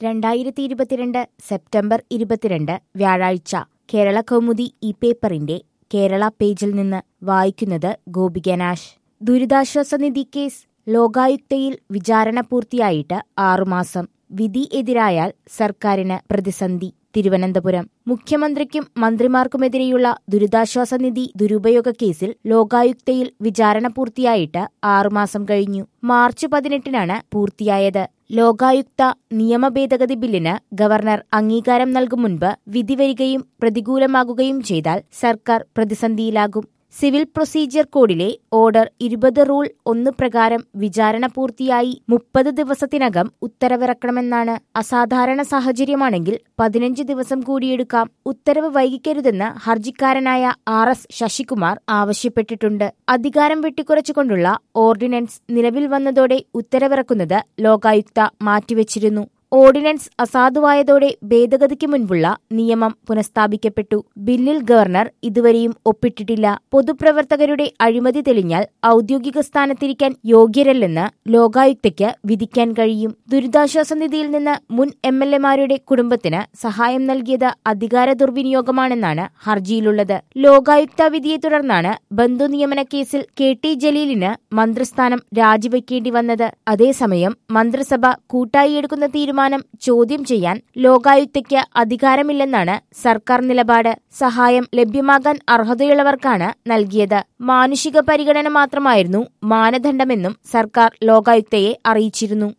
രണ്ടായിരത്തി ഇരുപത്തിരണ്ട് സെപ്റ്റംബർ ഇരുപത്തിരണ്ട് വ്യാഴാഴ്ച കേരള കൗമുദി ഈ പേപ്പറിന്റെ കേരള പേജിൽ നിന്ന് വായിക്കുന്നത് ഗോപികനാശ് ദുരിതാശ്വാസ നിധി കേസ് ലോകായുക്തയിൽ വിചാരണ പൂർത്തിയായിട്ട് ആറുമാസം വിധി എതിരായാൽ സർക്കാരിന് പ്രതിസന്ധി തിരുവനന്തപുരം മുഖ്യമന്ത്രിക്കും മന്ത്രിമാർക്കുമെതിരെയുള്ള ദുരിതാശ്വാസ നിധി ദുരുപയോഗ കേസിൽ ലോകായുക്തയിൽ വിചാരണ പൂർത്തിയായിട്ട് ആറുമാസം കഴിഞ്ഞു മാർച്ച് പതിനെട്ടിനാണ് പൂർത്തിയായത് ലോകായുക്ത നിയമ ഭേദഗതി ബില്ലിന് ഗവർണർ അംഗീകാരം നൽകും മുൻപ് വിധി വരികയും പ്രതികൂലമാകുകയും ചെയ്താൽ സർക്കാർ പ്രതിസന്ധിയിലാകും സിവിൽ പ്രൊസീജിയർ കോഡിലെ ഓർഡർ ഇരുപത് റൂൾ ഒന്ന് പ്രകാരം വിചാരണ പൂർത്തിയായി മുപ്പത് ദിവസത്തിനകം ഉത്തരവിറക്കണമെന്നാണ് അസാധാരണ സാഹചര്യമാണെങ്കിൽ പതിനഞ്ച് ദിവസം കൂടിയെടുക്കാം ഉത്തരവ് വൈകിക്കരുതെന്ന് ഹർജിക്കാരനായ ആർ എസ് ശശികുമാർ ആവശ്യപ്പെട്ടിട്ടുണ്ട് അധികാരം വെട്ടിക്കുറച്ചുകൊണ്ടുള്ള ഓർഡിനൻസ് നിലവിൽ വന്നതോടെ ഉത്തരവിറക്കുന്നത് ലോകായുക്ത മാറ്റിവെച്ചിരുന്നു ഓർഡിനൻസ് അസാധുവായതോടെ ഭേദഗതിക്ക് മുൻപുള്ള നിയമം പുനഃസ്ഥാപിക്കപ്പെട്ടു ബില്ലിൽ ഗവർണർ ഇതുവരെയും ഒപ്പിട്ടിട്ടില്ല പൊതുപ്രവർത്തകരുടെ അഴിമതി തെളിഞ്ഞാൽ ഔദ്യോഗിക സ്ഥാനത്തിരിക്കാൻ യോഗ്യരല്ലെന്ന് ലോകായുക്തയ്ക്ക് വിധിക്കാൻ കഴിയും ദുരിതാശ്വാസ നിധിയിൽ നിന്ന് മുൻ എം എൽ എമാരുടെ കുടുംബത്തിന് സഹായം നൽകിയത് അധികാര ദുർവിനിയോഗമാണെന്നാണ് ഹർജിയിലുള്ളത് ലോകായുക്ത വിധിയെ തുടർന്നാണ് ബന്ധു നിയമന കേസിൽ കെ ടി ജലീലിന് മന്ത്രിസ്ഥാനം രാജിവെക്കേണ്ടി വന്നത് അതേസമയം മന്ത്രിസഭ കൂട്ടായി എടുക്കുന്ന തീരുമാനം ചോദ്യം ചെയ്യാൻ ലോകായുക്തയ്ക്ക് അധികാരമില്ലെന്നാണ് സർക്കാർ നിലപാട് സഹായം ലഭ്യമാകാൻ അർഹതയുള്ളവർക്കാണ് നൽകിയത് മാനുഷിക പരിഗണന മാത്രമായിരുന്നു മാനദണ്ഡമെന്നും സർക്കാർ ലോകായുക്തയെ അറിയിച്ചിരുന്നു